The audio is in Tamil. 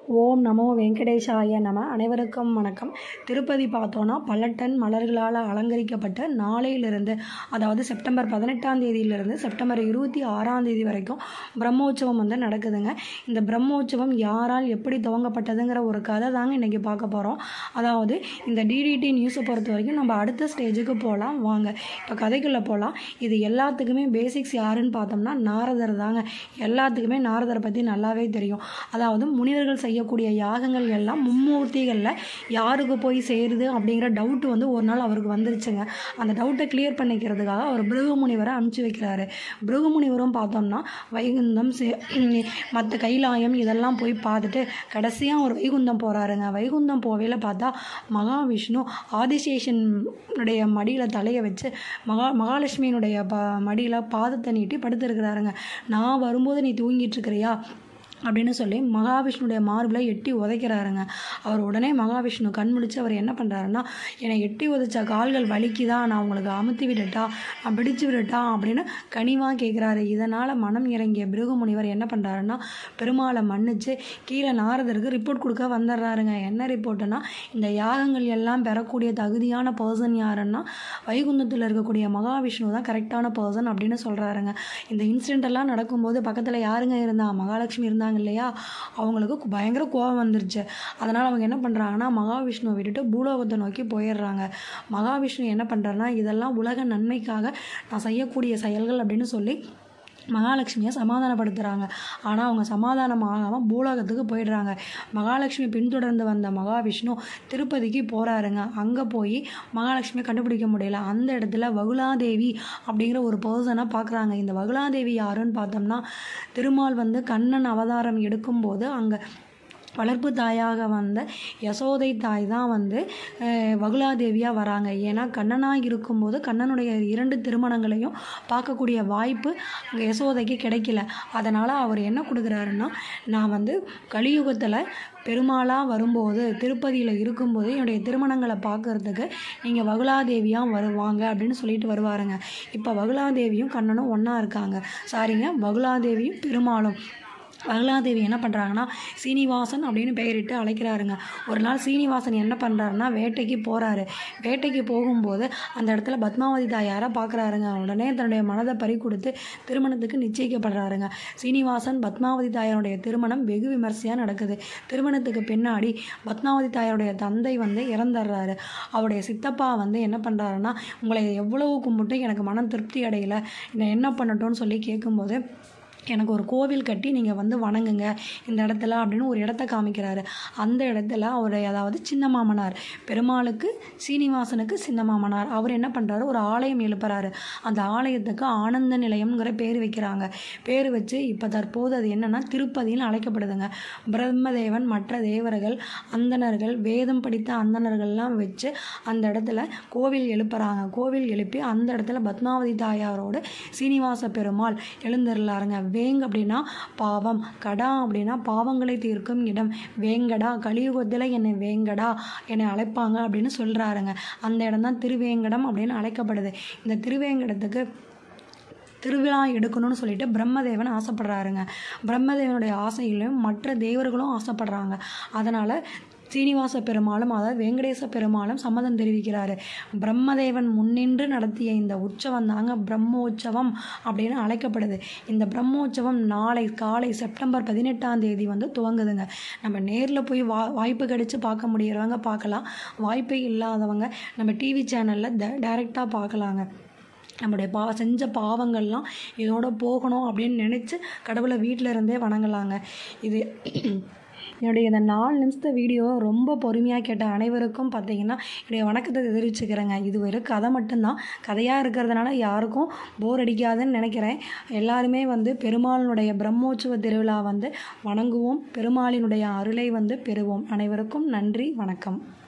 ஓம் நமோ வெங்கடேஷாய நம அனைவருக்கும் வணக்கம் திருப்பதி பார்த்தோன்னா பல டன் மலர்களால் அலங்கரிக்கப்பட்ட நாளையிலிருந்து அதாவது செப்டம்பர் பதினெட்டாம் தேதியிலிருந்து செப்டம்பர் இருபத்தி ஆறாம் தேதி வரைக்கும் பிரம்மோற்சவம் வந்து நடக்குதுங்க இந்த பிரம்மோற்சவம் யாரால் எப்படி துவங்கப்பட்டதுங்கிற ஒரு கதை தாங்க இன்றைக்கி பார்க்க போகிறோம் அதாவது இந்த டிடிடி நியூஸை பொறுத்த வரைக்கும் நம்ம அடுத்த ஸ்டேஜுக்கு போகலாம் வாங்க இப்போ கதைக்குள்ளே போகலாம் இது எல்லாத்துக்குமே பேசிக்ஸ் யாருன்னு பார்த்தோம்னா நாரதர் தாங்க எல்லாத்துக்குமே நாரதரை பற்றி நல்லாவே தெரியும் அதாவது முனிவர்கள் செய்யக்கூடிய யாகங்கள் எல்லாம் மும்மூர்த்திகளில் யாருக்கு போய் சேருது அப்படிங்கிற டவுட் வந்து ஒரு நாள் அவருக்கு வந்துருச்சுங்க அந்த டவுட்டை கிளியர் பண்ணிக்கிறதுக்காக அவர் பிருகு முனிவரை அனுப்பிச்சி வைக்கிறாரு பிருகு முனிவரும் பார்த்தோம்னா வைகுந்தம் மற்ற கைலாயம் இதெல்லாம் போய் பார்த்துட்டு கடைசியாக ஒரு வைகுந்தம் போகிறாருங்க வைகுந்தம் போவையில் பார்த்தா மகாவிஷ்ணு ஆதிசேஷனுடைய மடியில் தலையை வச்சு மகா மகாலட்சுமியினுடைய ப மடியில் பாதத்தை நீட்டி படுத்திருக்கிறாருங்க நான் வரும்போது நீ தூங்கிட்டு இருக்கிறியா அப்படின்னு சொல்லி மகாவிஷ்ணுடைய மார்பில் எட்டி உதைக்கிறாருங்க அவர் உடனே மகாவிஷ்ணு கண் முழிச்சு அவர் என்ன பண்ணுறாருன்னா என்னை எட்டி உதைச்ச கால்கள் வலிக்குதா நான் உங்களுக்கு அமுத்தி விடட்டா நான் பிடிச்சு விடட்டா அப்படின்னு கனிவாக கேட்குறாரு இதனால் மனம் இறங்கிய பிருகு முனிவர் என்ன பண்ணுறாருன்னா பெருமாளை மன்னிச்சு கீழே நாரதருக்கு ரிப்போர்ட் கொடுக்க வந்துடுறாருங்க என்ன ரிப்போர்ட்டுனா இந்த யாகங்கள் எல்லாம் பெறக்கூடிய தகுதியான பர்சன் யாருன்னா வைகுந்தத்தில் இருக்கக்கூடிய மகாவிஷ்ணு தான் கரெக்டான பர்சன் அப்படின்னு சொல்கிறாருங்க இந்த இன்சிடென்ட் எல்லாம் நடக்கும்போது பக்கத்தில் யாருங்க இருந்தா மகாலட்சுமி இருந்தாங்க இல்லையா அவங்களுக்கு பயங்கர கோபம் வந்துருச்சு அதனால் அவங்க என்ன பண்ணுறாங்கன்னா மகாவிஷ்ணுவை விட்டுட்டு பூலோகத்தை நோக்கி போயிடுறாங்க மகாவிஷ்ணு என்ன பண்ணுறாருன்னா இதெல்லாம் உலக நன்மைக்காக நான் செய்யக்கூடிய செயல்கள் அப்படின்னு சொல்லி மகாலட்சுமியை சமாதானப்படுத்துகிறாங்க ஆனால் அவங்க சமாதானம் ஆகாமல் பூலோகத்துக்கு போயிடுறாங்க மகாலட்சுமி பின்தொடர்ந்து வந்த மகாவிஷ்ணு திருப்பதிக்கு போகிறாருங்க அங்கே போய் மகாலட்சுமியை கண்டுபிடிக்க முடியல அந்த இடத்துல வகுலாதேவி அப்படிங்கிற ஒரு பர்சனை பார்க்குறாங்க இந்த வகுலாதேவி யாருன்னு பார்த்தோம்னா திருமால் வந்து கண்ணன் அவதாரம் எடுக்கும்போது அங்கே வளர்ப்பு தாயாக வந்த யசோதை தாய் தான் வந்து வகுலாதேவியாக வராங்க ஏன்னா கண்ணனாக இருக்கும்போது கண்ணனுடைய இரண்டு திருமணங்களையும் பார்க்கக்கூடிய வாய்ப்பு அங்கே யசோதைக்கு கிடைக்கல அதனால் அவர் என்ன கொடுக்குறாருன்னா நான் வந்து கலியுகத்தில் பெருமாளாக வரும்போது திருப்பதியில் இருக்கும்போது என்னுடைய திருமணங்களை பார்க்குறதுக்கு நீங்கள் வகுலாதேவியாக வருவாங்க அப்படின்னு சொல்லிட்டு வருவாருங்க இப்போ வகுலாதேவியும் கண்ணனும் ஒன்றா இருக்காங்க சாரிங்க வகுலாதேவியும் பெருமாளும் வகலாதேவி என்ன பண்ணுறாங்கன்னா சீனிவாசன் அப்படின்னு பெயரிட்டு அழைக்கிறாருங்க ஒரு நாள் சீனிவாசன் என்ன பண்ணுறாருன்னா வேட்டைக்கு போகிறாரு வேட்டைக்கு போகும்போது அந்த இடத்துல பத்மாவதி தாயாரை பார்க்குறாருங்க உடனே தன்னுடைய மனதை பறி கொடுத்து திருமணத்துக்கு நிச்சயிக்கப்படுறாருங்க சீனிவாசன் பத்மாவதி தாயாருடைய திருமணம் வெகு விமர்சையாக நடக்குது திருமணத்துக்கு பின்னாடி பத்மாவதி தாயாருடைய தந்தை வந்து இறந்துடுறாரு அவருடைய சித்தப்பா வந்து என்ன பண்ணுறாருன்னா உங்களை எவ்வளவு கும்பிட்டு எனக்கு மனம் திருப்தி அடையலை நான் என்ன பண்ணட்டும்னு சொல்லி கேட்கும்போது எனக்கு ஒரு கோவில் கட்டி நீங்கள் வந்து வணங்குங்க இந்த இடத்துல அப்படின்னு ஒரு இடத்த காமிக்கிறாரு அந்த இடத்துல அவருடைய அதாவது சின்ன மாமனார் பெருமாளுக்கு சீனிவாசனுக்கு சின்ன மாமனார் அவர் என்ன பண்ணுறாரு ஒரு ஆலயம் எழுப்புறாரு அந்த ஆலயத்துக்கு ஆனந்த நிலையம்ங்கிற பேர் வைக்கிறாங்க பேர் வச்சு இப்போ தற்போது அது என்னென்னா திருப்பதின்னு அழைக்கப்படுதுங்க பிரம்மதேவன் மற்ற தேவர்கள் அந்தணர்கள் வேதம் படித்த அந்தணர்கள்லாம் வச்சு அந்த இடத்துல கோவில் எழுப்புறாங்க கோவில் எழுப்பி அந்த இடத்துல பத்மாவதி தாயாரோடு சீனிவாச பெருமாள் எழுந்துருளாருங்க வேங் அப்படின்னா பாவம் கடா அப்படின்னா பாவங்களை தீர்க்கும் இடம் வேங்கடா கலியுகத்தில் என்னை வேங்கடா என்னை அழைப்பாங்க அப்படின்னு சொல்கிறாருங்க அந்த இடம் தான் திருவேங்கடம் அப்படின்னு அழைக்கப்படுது இந்த திருவேங்கடத்துக்கு திருவிழா எடுக்கணும்னு சொல்லிட்டு பிரம்மதேவன் ஆசைப்படுறாருங்க பிரம்மதேவனுடைய ஆசையிலும் மற்ற தேவர்களும் ஆசைப்படுறாங்க அதனால் சீனிவாச பெருமாளும் அதாவது வெங்கடேச பெருமாளும் சம்மதம் தெரிவிக்கிறாரு பிரம்மதேவன் முன்னின்று நடத்திய இந்த உற்சவம் தாங்க பிரம்மோற்சவம் அப்படின்னு அழைக்கப்படுது இந்த பிரம்மோற்சவம் நாளை காலை செப்டம்பர் பதினெட்டாம் தேதி வந்து துவங்குதுங்க நம்ம நேரில் போய் வா வாய்ப்பு கிடைச்சி பார்க்க முடியறவங்க பார்க்கலாம் வாய்ப்பே இல்லாதவங்க நம்ம டிவி சேனலில் ட டைரெக்டாக பார்க்கலாங்க நம்முடைய பா செஞ்ச பாவங்கள்லாம் இதோட போகணும் அப்படின்னு நினச்சி கடவுளை வீட்டில் இருந்தே வணங்கலாங்க இது என்னுடைய இந்த நாலு நிமிஷத்த வீடியோ ரொம்ப பொறுமையாக கேட்ட அனைவருக்கும் பார்த்தீங்கன்னா என்னுடைய வணக்கத்தை தெரிவிச்சுக்கிறேங்க இது ஒரு கதை மட்டும்தான் கதையாக இருக்கிறதுனால யாருக்கும் போர் அடிக்காதுன்னு நினைக்கிறேன் எல்லாருமே வந்து பெருமாளினுடைய பிரம்மோற்சவ திருவிழா வந்து வணங்குவோம் பெருமாளினுடைய அருளை வந்து பெறுவோம் அனைவருக்கும் நன்றி வணக்கம்